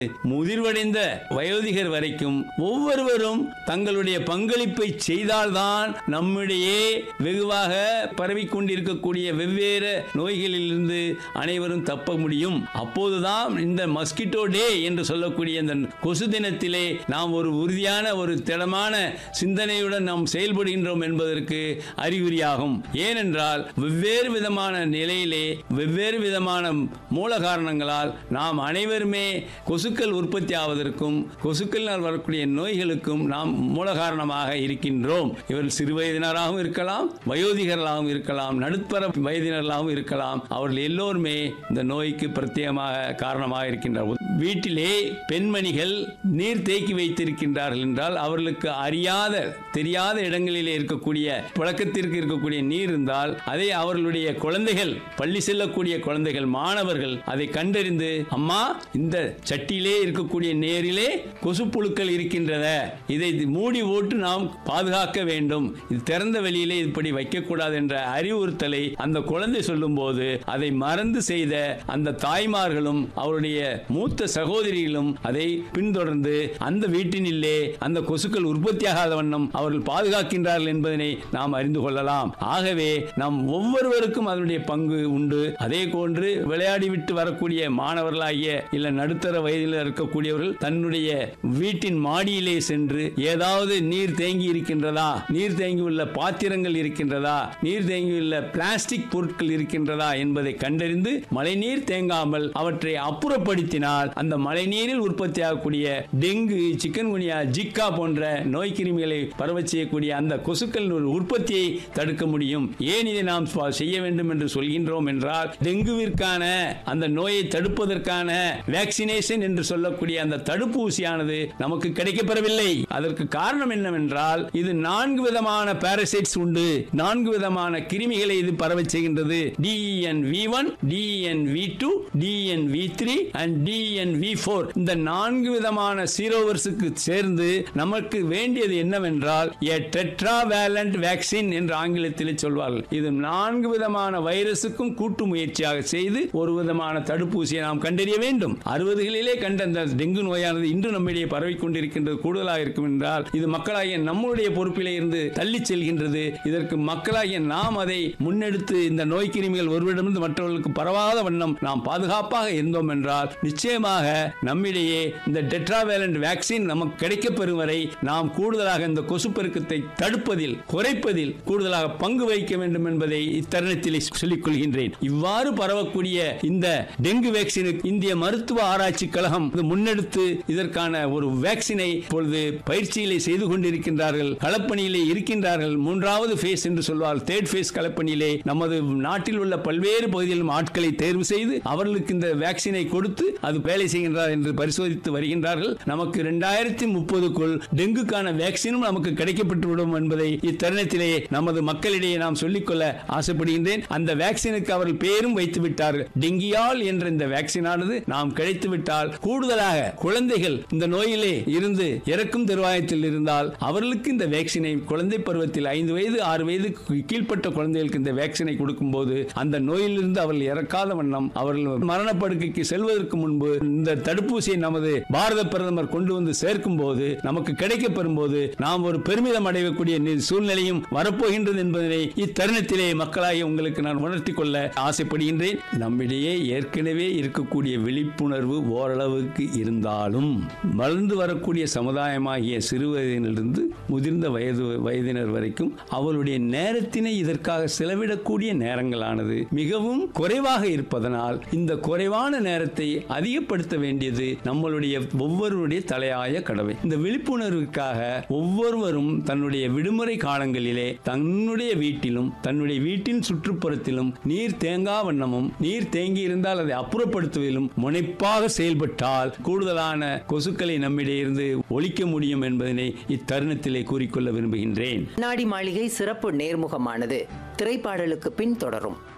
முதிர்வடைந்த வயோதிகர் வரைக்கும் ஒவ்வொருவரும் தங்களுடைய பங்களிப்பை செய்தால்தான் நம்மிடையே வெகுவாக பரவிக்கொண்டிருக்கக்கூடிய வெவ்வேறு நோய்களிலிருந்து அனைவரும் தப்ப முடியும் அப்போதுதான் இந்த மஸ்கிட்டோ டே என்று சொல்லக்கூடிய இந்த கொசு தினத்திலே நாம் ஒரு உறுதியான ஒரு திடமான சிந்தனையுடன் நாம் செயல்படுகின்றோம் என்பதற்கு அறிகுறியாகும் ஏனென்றால் வெவ்வேறு விதமான நிலையிலே வெவ்வேறு விதமான மூல காரணங்களால் நாம் அனைவருமே கொசுக்கள் உற்பத்தி ஆவதற்கும் கொசுக்களினால் வரக்கூடிய நோய்களுக்கும் நாம் மூல காரணமாக இருக்கின்றோம் இவர்கள் சிறு வயதினராகவும் இருக்கலாம் வயோதிகர்களாகவும் இருக்கலாம் நடுத்தர வயதினர்களாகவும் இருக்கலாம் அவர்கள் எல்லோருமே இந்த நோய்க்கு பிரத்யேகமாக காரணமாக இருக்கின்றார் வீட்டிலே பெண்மணிகள் நீர் தேக்கி வைத்திருக்கின்றார்கள் என்றால் அவர்களுக்கு அறியாத தெரியாத இடங்களிலே இருக்கக்கூடிய புழக்கத்திற்கு இருக்கக்கூடிய நீர் இருந்தால் அதை அவர்களுடைய குழந்தைகள் பள்ளி செல்லக்கூடிய குழந்தைகள் மாணவர்கள் அதை கண்டறிந்து அம்மா இந்த சட்டியிலே இருக்கக்கூடிய நேரிலே கொசுப்புழுக்கள் இருக்கின்றன இதை மூடி போட்டு நாம் பாதுகாக்க வேண்டும் இது திறந்த வெளியிலே இப்படி வைக்கக்கூடாது என்ற அறிவுறுத்தலை அந்த குழந்தை சொல்லும்போது அதை மறந்து செய்த அந்த தாய்மார்களும் அவருடைய மூத்த சகோதரிகளும் அதை பின்தொடர்ந்து அந்த வீட்டினிலே அந்த கொசுக்கள் உற்பத்தியாகாத வண்ணம் அவர்கள் பாதுகாக்கின்றார்கள் என்பதனை நாம் அறிந்து கொள்ளலாம் ஆகவே நாம் ஒவ்வொருவருக்கும் அதனுடைய பங்கு உண்டு அதே போன்று விளையாடிவிட்டு வரக்கூடிய மாணவர்களாகிய இல்ல நடுத்தர வயதில் இருக்கக்கூடியவர்கள் தன்னுடைய வீட்டின் மாடியிலே சென்று ஏதாவது நீர் தேங்கி இருக்கின்றதா நீர் தேங்கியுள்ள பாத்திரங்கள் இருக்கின்றதா நீர் தேங்கியுள்ள பிளாஸ்டிக் பொருட்கள் இருக்கின்றதா என்பதை கண்டறிந்து மழைநீர் தேங்காமல் அவற்றை அப்புறப்படுத்தினால் அந்த மழைநீரில் உற்பத்தியாகக்கூடிய டெங்கு சிக்கன் குனியா ஜிக்கா போன்ற நோய் கிருமிகளை பரவச் செய்யக்கூடிய அந்த கொசுக்கள் உற்பத்தியை தடுக்க முடியும் ஏன் இதை நாம் ப- செய்ய வேண்டும் என்று சொல்கின்றோம் என்றால் டெங்குவிற்கான அந்த நோயை தடுப்பதற்கான வேக்சினேஷன் என்று சொல்லக்கூடிய அந்த தடுப்பூசியானது நமக்கு கிடைக்கப்பெறவில்லை அதற்கு காரணம் என்னவென்றால் இது நான்கு விதமான பாரசைட்ஸ் உண்டு நான்கு விதமான கிருமிகளை இது பரவச் செய்கின்றது TN V one TN V two TN V three and TN V four இந்த நான்கு விதமான சீரோவர்ஸுக்கு சேர்ந்து நமக்கு வேண்டியது என்னவென்றால் எ டெட்ராவேலண்ட் வேக்சின் என்று ஆங்கிலத்தில் சொல்வார்கள் இது நான்கு விதமான வைரசுக்கும் கூட்டு முயற்சியாக செய்து ஒரு விதமான தடுப்பூசியை நாம் கண்டறிய வேண்டும் அறுபதுகளிலே கண்ட இந்த டெங்கு நோயானது இன்று நம்மிடையே பரவிக் கொண்டிருக்கின்றது கூடுதலாக இருக்கும் என்றால் இது மக்களாகிய நம்முடைய பொறுப்பிலே இருந்து தள்ளிச் செல்கின்றது இதற்கு மக்களாகிய நாம் அதை முன்னெடுத்து இந்த நோய் கிருமிகள் ஒருவரிடமிருந்து மற்றவர்களுக்கு பரவாத வண்ணம் நாம் பாதுகாப்பாக இருந்தோம் என்றால் நிச்சயமாக நம்மிடையே இந்த டெட்ராவேலண்ட் வேக்சின் நமக்கு கிடைக்கப் பெறும் வரை நாம் கூடுதலாக இந்த கொசு பெருக்கத்தை தடுப்பதில் குறைப்பதில் கூடுதலாக பங்கு வகிக்க வேண்டும் என்பதை இத்தருணத்தில் சொல்லிக் கொள்கின்றேன் இவ்வாறு பரவக்கூடிய இந்த டெங்கு வேக்சினுக்கு இந்திய மருத்துவ ஆராய்ச்சி கழகம் இது முன்னெடுத்து இதற்கான ஒரு வேக்சினை இப்பொழுது பயிற்சியிலே செய்து கொண்டிருக்கின்றார்கள் களப்பணியிலே இருக்கின்றார்கள் மூன்றாவது ஃபேஸ் என்று சொல்வார் தேர்ட் ஃபேஸ் களப்பணியிலே நமது நாட்டில் உள்ள பல்வேறு பகுதிகளிலும் ஆட்களை தேர்வு செய்து அவர்களுக்கு இந்த வேக்சினை கொடுத்து அது வேலை செய்கின்றார் என்று பரிசோதித்து வருகின்றார்கள் நமக்கு இரண்டாயிரத்தி முப்பதுக்குள் டெங்குக்கான வேக்சினும் நமக்கு கிடைக்கப்பட்டுவிடும் என்பதை இத்தருணத்திலே நமது மக்களிடையே நாம் சொல்லிக்கொள்ள ஆசைப்படுகின்றேன் அந்த வேக்சினுக்கு அவர்கள் பேரும் வைத்து விட்டார்கள் டெங்கியால் என்ற இந்த வேக்சினானது நாம் கிடைத்து விட்டால் கூடுதலாக குழந்தைகள் இந்த நோயிலே இருந்து இறக்கும் தருவாயத்தில் இருந்தால் அவர்களுக்கு இந்த வேக்சினை குழந்தை பருவத்தில் ஐந்து வயது ஆறு வயது கீழ்ப்பட்ட குழந்தைகளுக்கு இந்த வேக்சினை கொடுக்கும்போது அந்த நோயிலிருந்து அவர்கள் இறக்காத வண்ணம் அவர்கள் மரணப்படுக்கைக்கு செல்வதற்கு முன்பு இந்த தடுப்பூசியை நமது பாரத பிரதமர் கொண்டு வந்து சேர்க்கும் போது நமக்கு கிடைக்கப் பெறும்போது நாம் ஒரு பெருமிதம் அடையக்கூடிய நி- சூழ்நிலையும் வரப்போகின்றது என்பதனை இத்தருணத்திலே மக்களாகிய உங்களுக்கு நான் உணர்த்திக் கொள்ள ஆசைப்படுகின்றேன் நம்மிடையே ஏற்கனவே இருக்கக்கூடிய விழிப்புணர்வு ஓரளவுக்கு இருந்தாலும் வளர்ந்து வரக்கூடிய சமுதாயமாகிய சிறு வயதிலிருந்து முதிர்ந்த வயது வயதினர் வரைக்கும் அவருடைய நேரத்தினை இதற்காக செலவிடக்கூடிய நேரங்களானது மிகவும் குறைவாக இருப்பதனால் இந்த குறைவான நேரத்தை அதிகப்படுத்த வேண்டியது நம்மளுடைய ஒவ்வொருவருடைய தலையாய கடமை இந்த விழிப்புணர்வுக்காக ஒவ்வொருவரும் தன்னுடைய விடுமுறை காலங்களிலே தன்னுடைய வீட்டிலும் தன்னுடைய வீட்டின் சுற்றுப்புறத்திலும் நீர் தேங்கா வண்ணமும் நீர் தேங்கி இருந்தால் அதை அப்புறப்படுத்துவதிலும் முனைப்பாக செயல்பட்டால் கூடுதலான கொசுக்களை நம்மிடையே இருந்து ஒழிக்க முடியும் என்பதனை இத்தருணத்திலே கூறிக்கொள்ள விரும்புகின்றேன் நாடி மாளிகை சிறப்பு நேர்முகமானது திரைப்பாடலுக்கு பின் தொடரும்